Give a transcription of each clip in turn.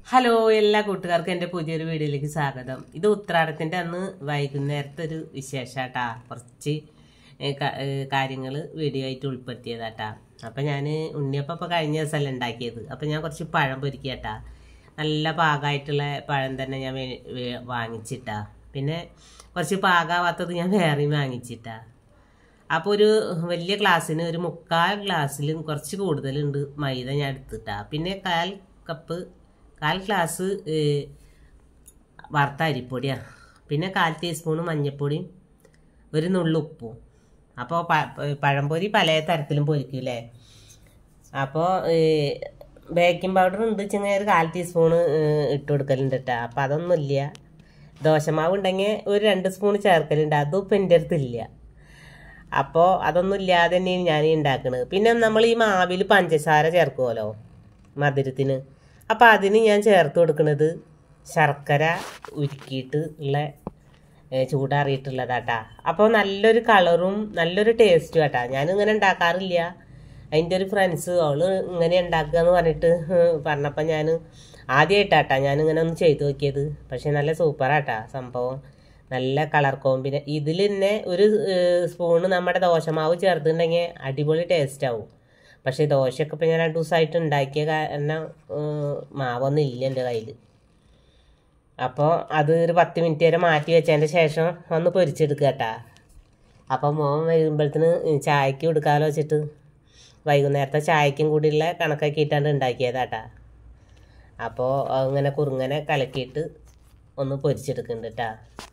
hello എല്ലാ കൂട്ടുകാർക്കും എൻ്റെ പുതിയൊരു വീഡിയോയിലേക്ക് സ്വാഗതം ഇത് ഉത്രാടത്തിൻ്റെ അന്ന് വൈകുന്നേരത്തെ ഒരു വിശേഷാട്ടാ കുറച്ച് കാര്യങ്ങൾ വീഡിയോ ആയിട്ട് ഉൾപ്പെടുത്തിയതാട്ടാ അപ്പം ഞാൻ ഉണ്ണിയപ്പം ഇപ്പോൾ കഴിഞ്ഞ ദിവസമല്ല ഉണ്ടാക്കിയത് അപ്പം ഞാൻ കുറച്ച് പഴം പൊരിക്കട്ടാ നല്ല പാകമായിട്ടുള്ള പഴം തന്നെ ഞാൻ വേ- വേ- വാങ്ങിച്ചിട്ടാ പിന്നെ കുറച്ച് പാകാവാത്തത് ഞാൻ വേറെയും വാങ്ങിച്ചിട്ടാ അപ്പോൾ ഒരു വലിയ ഗ്ലാസ്സിന് ഒരു മുക്കാൽ ഗ്ലാസ്സിലും കുറച്ച് കൂടുതലുണ്ട് മൈദ ഞാൻ എടുത്തിട്ടാ പിന്നെ കാൽ കപ്പ് കാൽ ഗ്ലാസ് ഏഹ്, വറുത്ത അരിപ്പൊടിയാണ് പിന്നെ കാൽ ടീസ്പൂണ് മഞ്ഞൾപ്പൊടിയും ഒരു നുള്ളു ഉപ്പും അപ്പോൾ പഴംപൊരി പല തരത്തിലും പൊരിക്കൂലേ അപ്പോൾ ബേക്കിംഗ് പൗഡർ ഉണ്ട് വെച്ചെങ്കിൽ ഒരു കാൽ ടീസ്പൂണ് ഏഹ്, ഇട്ട് കൊടുക്കലുണ്ട് കേട്ടോ അപ്പോൾ അതൊന്നുമില്ല ദോശമാവ് ഉണ്ടെങ്കിൽ ഒരു രണ്ട് സ്പൂൺ ചേർക്കലുണ്ട് അതും ഇപ്പം എൻ്റെ അടുത്തില്ല അപ്പോൾ അതൊന്നും ഇല്ലാതെ തന്നെയാണ് ഞാൻ ഉണ്ടാക്കുന്നത് പിന്നെ നമ്മൾ ഈ മാവിൽ പഞ്ചസാര ചേർക്കുമല്ലോ മധുരത്തിന് അപ്പോൾ അതിന് ഞാൻ ചേർത്ത് കൊടുക്കുന്നത് ശർക്കര ഉരുക്കിയിട്ട് ഉള്ള ഏ, ചൂടാറിയിട്ടുള്ളതാട്ടാ അപ്പോൾ നല്ലൊരു കളറും നല്ലൊരു ടേസ്റ്റും ആട്ടാ ഞാനിങ്ങനെ ഉണ്ടാക്കാറില്ല അതിൻ്റെ ഒരു ഫ്രണ്ട്സ് അവള് ഇങ്ങനെ ഉണ്ടാക്കുക എന്ന് പറഞ്ഞിട്ട് പറഞ്ഞപ്പോൾ ഞാൻ ആദ്യമായിട്ടാട്ടാ ഞാനിങ്ങനെ ഒന്ന് ചെയ്തു നോക്കിയത് പക്ഷേ നല്ല സൂപ്പറാട്ടാ സംഭവം നല്ല കളർ കോമ്പിനെ ഇതിൽ തന്നെ ഒരു ഏഹ്, സ്പൂണ് നമ്മുടെ ദോശമാവ് ചേർത്തിട്ടുണ്ടെങ്കിൽ അടിപൊളി ടേസ്റ്റ് ആവും പക്ഷേ ദോശയൊക്കെ ഇപ്പം ഞാൻ രണ്ട് ദിവസമായിട്ട് ഉണ്ടാക്കിയ കാരണം ഏഹ്, മാവൊന്നും ഇല്ല എൻ്റെ കയ്യിൽ അപ്പോൾ അത് ഒരു പത്ത് മിനിറ്റ് വരെ മാറ്റി വെച്ചതിൻ്റെ ശേഷം ഒന്ന് പൊരിച്ചെടുക്കുക കേട്ടാ അപ്പോൾ മോൻ വരുമ്പോഴത്തേന് ചായക്ക് കൊടുക്കാമല്ലോ വെച്ചിട്ട് വൈകുന്നേരത്തെ ചായക്കും കൂടിയുള്ള കണക്കാക്കിയിട്ടാണ് ഉണ്ടാക്കിയതാട്ടാ അപ്പോൾ അങ്ങനെ കുറുങ്ങനെ കലക്കിയിട്ട് ഒന്ന് പൊരിച്ചെടുക്കുന്നുണ്ട് കേട്ടാ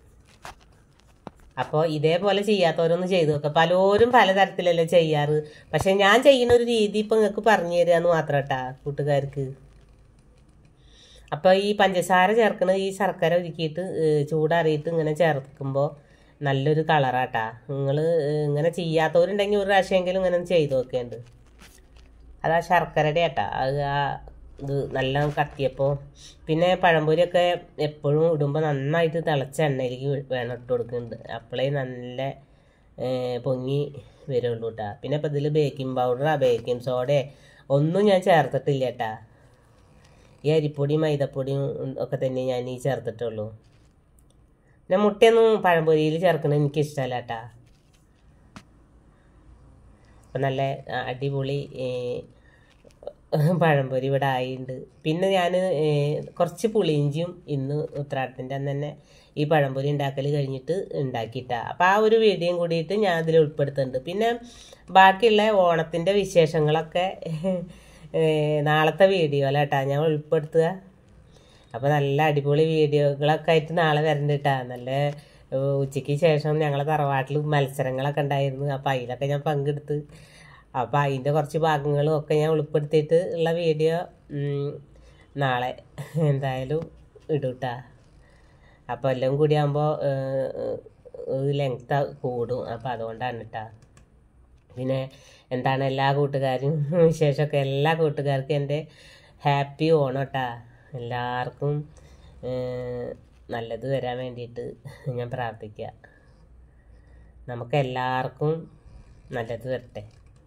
അപ്പോൾ ഇതേപോലെ ചെയ്യാത്തവരൊന്ന് ചെയ്തു നോക്കുക പലരും പലതരത്തിലല്ലേ ചെയ്യാറ് പക്ഷെ ഞാൻ ചെയ്യുന്ന ഒരു രീതി ഇപ്പം നിങ്ങൾക്ക് പറഞ്ഞു തരിക എന്ന് മാത്രം കേട്ടാ കൂട്ടുകാർക്ക് അപ്പോൾ ഈ പഞ്ചസാര ചേർക്കണ ഈ ശർക്കര ഉരുക്കിയിട്ട് ഏഹ്, ചൂടാറിയിട്ട് ഇങ്ങനെ ചേർക്കുമ്പോൾ നല്ലൊരു കളറാട്ടാ നിങ്ങൾ ഇങ്ങനെ ചെയ്യാത്തവരുണ്ടെങ്കിൽ ഒരു പ്രാവശ്യമെങ്കിലും ഇങ്ങനെ ഒന്ന് ചെയ്ത് നോക്കേണ്ട അത് ആ ശർക്കരയുടെ ആട്ടാ അത് ആ ഇത് നല്ല കത്തിയപ്പോൾ പിന്നെ പഴംപൊരിയൊക്കെ എപ്പോഴും ഇടുമ്പോൾ നന്നായിട്ട് തിളച്ച എണ്ണയിലേക്ക് വേണം ഇട്ട് കൊടുക്കുന്നുണ്ട് അപ്പോഴേ നല്ല ഏഹ്, പൊങ്ങി വരുള്ളൂ കേട്ടാ പിന്നെ ഇപ്പം ഇതിൽ ബേക്കിംഗ് പൗഡറാ ബേക്കിംഗ് സോഡയോ ഒന്നും ഞാൻ ചേർത്തിട്ടില്ല കേട്ടാ ഈ അരിപ്പൊടിയും മൈദപ്പൊടിയും ഒക്കെ തന്നെ ഞാൻ ഈ ചേർത്തിട്ടുള്ളൂ പിന്നെ മുട്ടയൊന്നും പഴംപൊരിയിൽ ചേർക്കണത് എനിക്ക് ഇഷ്ടമല്ല കേട്ടാ അപ്പം നല്ല ആ, അടിപൊളി ഏ, പഴംപൊരി ഇവിടെ ആയിട്ടുണ്ട് പിന്നെ ഞാൻ കുറച്ച് പുളിയിഞ്ചിയും ഇന്ന് ഉത്രാടത്തിൻ്റെ അന്ന് തന്നെ ഈ പഴംപൊരി ഉണ്ടാക്കൽ കഴിഞ്ഞിട്ട് ഉണ്ടാക്കിയിട്ടാ അപ്പം ആ ഒരു വീഡിയോയും കൂടിയിട്ട് ഞാൻ അതിൽ ഉൾപ്പെടുത്തുന്നുണ്ട് പിന്നെ ബാക്കിയുള്ള ഓണത്തിൻ്റെ വിശേഷങ്ങളൊക്കെ ഏ, നാളത്തെ വീഡിയോയിലാട്ടാ ഞാൻ ഉൾപ്പെടുത്തുക അപ്പോൾ നല്ല അടിപൊളി വീഡിയോകളൊക്കെ ആയിട്ട് നാളെ വരണ്ട കേട്ടാ നല്ല ഏഹ്, ഉച്ചയ്ക്ക് ശേഷം ഞങ്ങളെ തറവാട്ടിൽ മത്സരങ്ങളൊക്കെ ഉണ്ടായിരുന്നു അപ്പോൾ അതിലൊക്കെ ഞാൻ പങ്കെടുത്ത് അപ്പോൾ അതിൻ്റെ കുറച്ച് ഭാഗങ്ങളും ഒക്കെ ഞാൻ ഉൾപ്പെടുത്തിയിട്ട് ഉള്ള വീഡിയോ ഉം, നാളെ എന്തായാലും ഇടൂട്ടാ അപ്പോൾ എല്ലാം കൂടി ആകുമ്പോൾ ലെങ്ത് കൂടും അപ്പോൾ അതുകൊണ്ടാണ് കേട്ടാ പിന്നെ എന്താണ് എല്ലാ കൂട്ടുകാരും വിശേഷമൊക്കെ എല്ലാ കൂട്ടുകാർക്കും എൻ്റെ ഹാപ്പി ഓണം കേട്ടാ എല്ലാവർക്കും ഏഹ്, നല്ലത് വരാൻ വേണ്ടിയിട്ട് ഞാൻ പ്രാർത്ഥിക്കുക നമുക്ക് എല്ലാവർക്കും നല്ലത് വരട്ടെ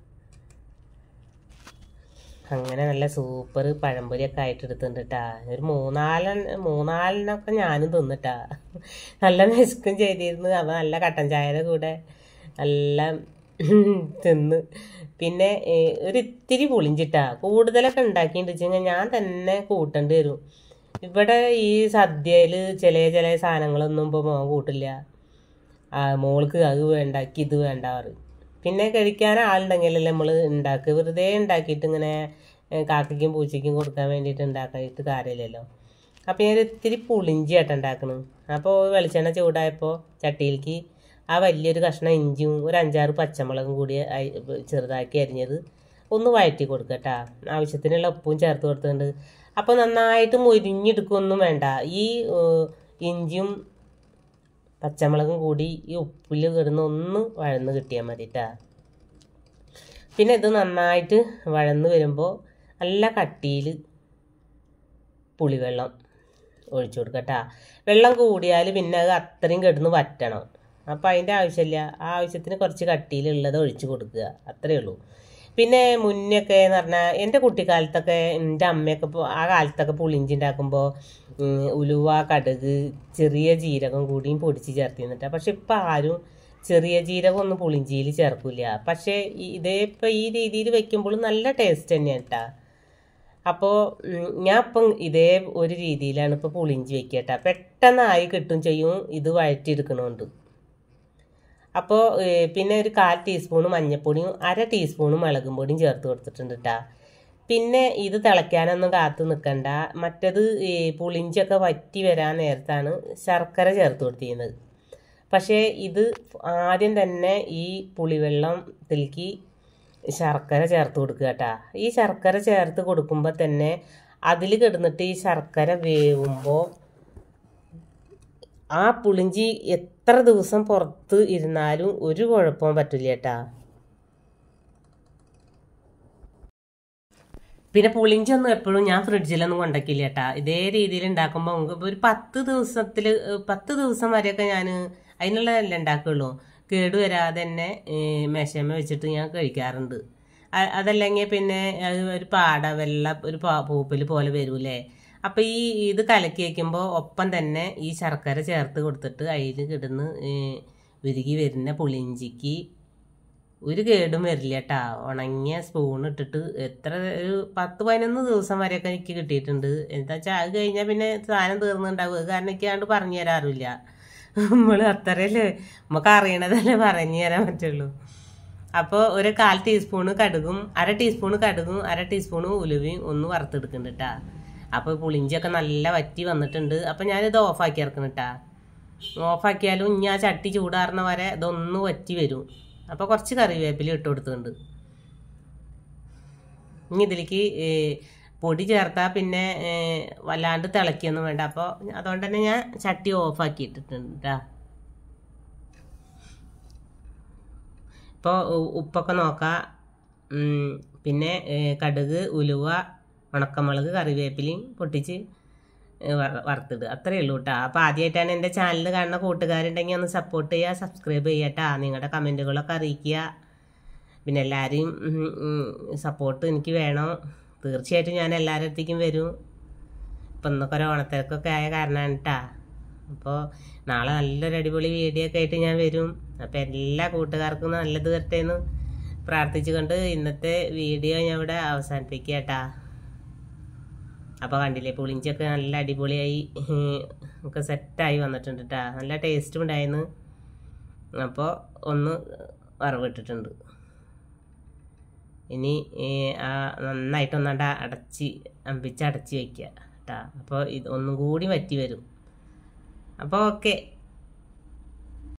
അങ്ങനെ നല്ല സൂപ്പർ പഴംപൊരിയൊക്കെ ആയിട്ട് എടുത്തിട്ടുണ്ട് കേട്ടാ ഒരു മൂന്നാലെണ്ണ മൂന്നാലെണ്ണൊക്കെ ഞാനും തിന്നിട്ടാ നല്ല വിശക്കും ചെയ്തിരുന്നു അപ്പോൾ നല്ല കട്ടൻ ചായയുടെ കൂടെ നല്ല തിന്ന് പിന്നെ ഏ, ഒരു ഇത്തിരി പുളിഞ്ചിട്ടാ കൂടുതലൊക്കെ ഉണ്ടാക്കിയിട്ട് വെച്ചാൽ ഞാൻ തന്നെ കൂട്ടേണ്ടി വരും ഇവിടെ ഈ സദ്യയിൽ ചില ചില സാധനങ്ങളൊന്നും ഇപ്പോൾ മോൻ കൂട്ടില്ല ആ, മോൾക്ക് അത് വേണ്ട എനിക്ക് ഇത് വേണ്ട പറയും പിന്നെ കഴിക്കാൻ ആളുണ്ടെങ്കിലല്ലേ നമ്മൾ ഉണ്ടാക്കുക വെറുതെ ഉണ്ടാക്കിയിട്ട് ഇങ്ങനെ ഏ, കാക്കയ്ക്കും പൂച്ചയ്ക്കും കൊടുക്കാൻ വേണ്ടിയിട്ട് ഉണ്ടാക്കിയിട്ട് കാര്യമില്ലല്ലോ അപ്പോൾ ഞാൻ ഇത്തിരി പുളിഞ്ചി ആട്ടം ഉണ്ടാക്കണം അപ്പോൾ വെളിച്ചെണ്ണ ചൂടായപ്പോൾ ചട്ടിയിലേക്ക് ആ വലിയൊരു കഷ്ണം ഇഞ്ചിയും ഒരു അഞ്ചാറ് പച്ചമുളകും കൂടി അരി- ചെറുതാക്കി അരിഞ്ഞത് ഒന്ന് വഴറ്റി കൊടുക്കട്ടാ ആവശ്യത്തിനുള്ള ഉപ്പും ചേർത്ത് കൊടുത്തിട്ടുണ്ട് അപ്പോൾ നന്നായിട്ട് മൊരിഞ്ഞെടുക്കുകയൊന്നും വേണ്ട ഈ ഏഹ്, ഇഞ്ചിയും പച്ചമുളകും കൂടി ഈ ഉപ്പിൽ കിടന്ന് ഒന്ന് വഴന്ന് കിട്ടിയാൽ മതി കേട്ടാ പിന്നെ ഇത് നന്നായിട്ട് വഴന്ന് വരുമ്പോൾ നല്ല കട്ടിയിൽ പുളിവെള്ളം ഒഴിച്ചു കൊടുക്കട്ടാ വെള്ളം കൂടിയാൽ പിന്നെ അത് അത്രയും കിടന്ന് വറ്റണം അപ്പോൾ അതിൻ്റെ ആവശ്യമില്ല ആ ആവശ്യത്തിന് കുറച്ച് കട്ടിയിലുള്ളത് ഒഴിച്ചു കൊടുക്കുക അത്രയേ ഉള്ളൂ പിന്നെ മുന്നൊക്കെ എന്ന് പറഞ്ഞാൽ എൻ്റെ കുട്ടിക്കാലത്തൊക്കെ എൻ്റെ അമ്മയൊക്കെ ഇപ്പോൾ ആ കാലത്തൊക്കെ പുളിഞ്ചി ഉണ്ടാക്കുമ്പോൾ ഉലുവ കടുക് ചെറിയ ജീരകം കൂടിയും പൊടിച്ച് ചേർത്തിരുന്നിട്ടാ പക്ഷെ ഇപ്പം ആരും ചെറിയ ജീരകം ഒന്നും പുളിഞ്ചിയിൽ ചേർക്കില്ല പക്ഷേ ഈ- ഇതേ ഇപ്പം ഈ രീതിയിൽ വെക്കുമ്പോൾ നല്ല ടേസ്റ്റ് തന്നെയാണ് കേട്ടാ അപ്പോൾ ഞാൻ ഇപ്പം ഇതേ ഒരു രീതിയിലാണ് ഇപ്പോൾ പുളിഞ്ചി വെക്കട്ടാ പെട്ടെന്നായി കിട്ടും ചെയ്യും ഇത് വഴറ്റിയെടുക്കണോണ്ട് അപ്പോൾ പിന്നെ ഒരു കാൽ ടീസ്പൂൺ മഞ്ഞൾപ്പൊടിയും അര ടീസ്പൂൺ മുളകും പൊടിയും ചേർത്ത് കൊടുത്തിട്ടുണ്ട് കേട്ടാ പിന്നെ ഇത് തിളയ്ക്കാനൊന്നും കാത്തു നിൽക്കണ്ട മറ്റത് ഈ പുളിഞ്ചൊക്കെ വറ്റി വരാൻ നേരത്താണ് ശർക്കര ചേർത്ത് കൊടുത്തിരുന്നത് പക്ഷേ ഇത് ആദ്യം തന്നെ ഈ പുളിവെള്ളത്തിലേക്ക് ശർക്കര ചേർത്ത് കൊടുക്കുക കേട്ടാ ഈ ശർക്കര ചേർത്ത് കൊടുക്കുമ്പോൾ തന്നെ അതിൽ കിടന്നിട്ട് ഈ ശർക്കര വേവുമ്പോൾ ആ പുളിഞ്ചി എത്ര ദിവസം പുറത്ത് ഇരുന്നാലും ഒരു കുഴപ്പവും പറ്റില്ല കേട്ടാ പിന്നെ പുളിഞ്ചൊന്നും എപ്പോഴും ഞാൻ ഫ്രിഡ്ജിലൊന്നും കൊണ്ടക്കില്ല കേട്ടാ ഇതേ രീതിയിൽ ഉണ്ടാക്കുമ്പോൾ നമുക്ക് ഒരു പത്ത് ദിവസത്തിൽ പത്ത് ദിവസം വരെയൊക്കെ ഞാൻ അതിനുള്ളതല്ലേ ഉണ്ടാക്കുള്ളൂ കേട് വരാതെ തന്നെ മേശമ വെച്ചിട്ട് ഞാൻ കഴിക്കാറുണ്ട് അ- അതല്ലെങ്കിൽ പിന്നെ അത് ഒരു പാട വെള്ള ഒരു പാ- പൂപ്പൽ പോലെ വരൂലേ അപ്പം ഈ ഇത് കലക്കി വയ്ക്കുമ്പോൾ ഒപ്പം തന്നെ ഈ ശർക്കര ചേർത്ത് കൊടുത്തിട്ട് അതിൽ കിടന്ന് ഏ, ഉരുകി വരുന്ന പുളിഞ്ചിക്ക് ഒരു കേടും വരില്ല കേട്ടാ ഉണങ്ങിയ സ്പൂൺ ഇട്ടിട്ട് എത്ര ഒരു പത്ത് പതിനൊന്ന് ദിവസം വരെയൊക്കെ എനിക്ക് കിട്ടിയിട്ടുണ്ട് എന്താ വെച്ചാൽ അത് കഴിഞ്ഞാൽ പിന്നെ സാധനം തീർന്നുണ്ടാവും അത് കാരണം എനിക്ക് ആണ്ട് പറഞ്ഞു തരാറില്ല നമ്മൾ അത്രയല്ലേ നമുക്ക് അറിയണതല്ലേ പറഞ്ഞു തരാൻ പറ്റുള്ളൂ അപ്പോൾ ഒരു കാൽ ടീസ്പൂണ് കടുകും അര ടീസ്പൂണ് കടുകും അര ടീസ്പൂണ് ഉലുവയും ഒന്ന് വറുത്തെടുക്കുന്നുണ്ട് കേട്ടാ അപ്പോൾ പുളിഞ്ചിയൊക്കെ നല്ല വറ്റി വന്നിട്ടുണ്ട് അപ്പോൾ ഞാനിത് ഓഫാക്കി ഇറക്കണം കേട്ടാ ഓഫാക്കിയാലും ഇനി ആ ചട്ടി ചൂടാറുന്ന വരെ ഇതൊന്ന് വറ്റി വരും അപ്പോൾ കുറച്ച് കറിവേപ്പില ഇട്ട് കൊടുത്തിട്ടുണ്ട് ഇനി ഇതിലേക്ക് ഏ, പൊടി ചേർത്താൽ പിന്നെ ഏ, വല്ലാണ്ട് തിളക്കിയൊന്നും വേണ്ട അപ്പോൾ അതുകൊണ്ട് തന്നെ ഞാൻ ചട്ടി ഓഫാക്കി ഇട്ടിട്ടുണ്ട് കേട്ടാ ഇപ്പോൾ ഉപ്പൊക്കെ നോക്കാം ഉം, പിന്നെ ഏ, കടുക് ഉലുവ ഉണക്കമുളക് കറിവേപ്പിലയും പൊട്ടിച്ച് ഏ, വറ- വറുത്തിടുക അത്രയേ ഉള്ളൂ കേട്ടോ അപ്പോൾ ആദ്യമായിട്ടാണ് എൻ്റെ ചാനൽ കാണുന്ന കൂട്ടുകാരുണ്ടെങ്കിൽ ഒന്ന് സപ്പോർട്ട് ചെയ്യുക സബ്സ്ക്രൈബ് ചെയ്യട്ടാ നിങ്ങളുടെ കമൻറ്റുകളൊക്കെ അറിയിക്കുക പിന്നെ എല്ലാവരെയും സപ്പോർട്ട് എനിക്ക് വേണം തീർച്ചയായിട്ടും ഞാൻ എല്ലാവരുടെ അടുത്തേക്കും വരും ഇപ്പം ഇന്നൊക്കെ ഒരു ഓണത്തിരക്കൊക്കെ ആയ കാരണമാണ് കേട്ടാ അപ്പോൾ നാളെ നല്ലൊരു അടിപൊളി വീഡിയോ ഒക്കെ ആയിട്ട് ഞാൻ വരും അപ്പോൾ എല്ലാ കൂട്ടുകാർക്കും നല്ലത് വരട്ടെ എന്ന് പ്രാർത്ഥിച്ചുകൊണ്ട് ഇന്നത്തെ വീഡിയോ ഞാൻ ഇവിടെ അവസാനിപ്പിക്കുക കേട്ടാ അപ്പോൾ കണ്ടില്ലേ പുളിഞ്ചൊക്കെ നല്ല അടിപൊളിയായി ഒക്കെ സെറ്റായി വന്നിട്ടുണ്ട് കേട്ടാ നല്ല ടേസ്റ്റും ഉണ്ടായിരുന്നു അപ്പോൾ ഒന്ന് വറവിട്ടിട്ടുണ്ട് ഇനി ഏ, ആ നന്നായിട്ടൊന്നണ്ട അടച്ച് അമ്പിച്ച് അടച്ച് വയ്ക്കുക കേട്ടാ അപ്പോൾ ഇത് ഒന്നും കൂടി വറ്റി വരും അപ്പോൾ ഓക്കെ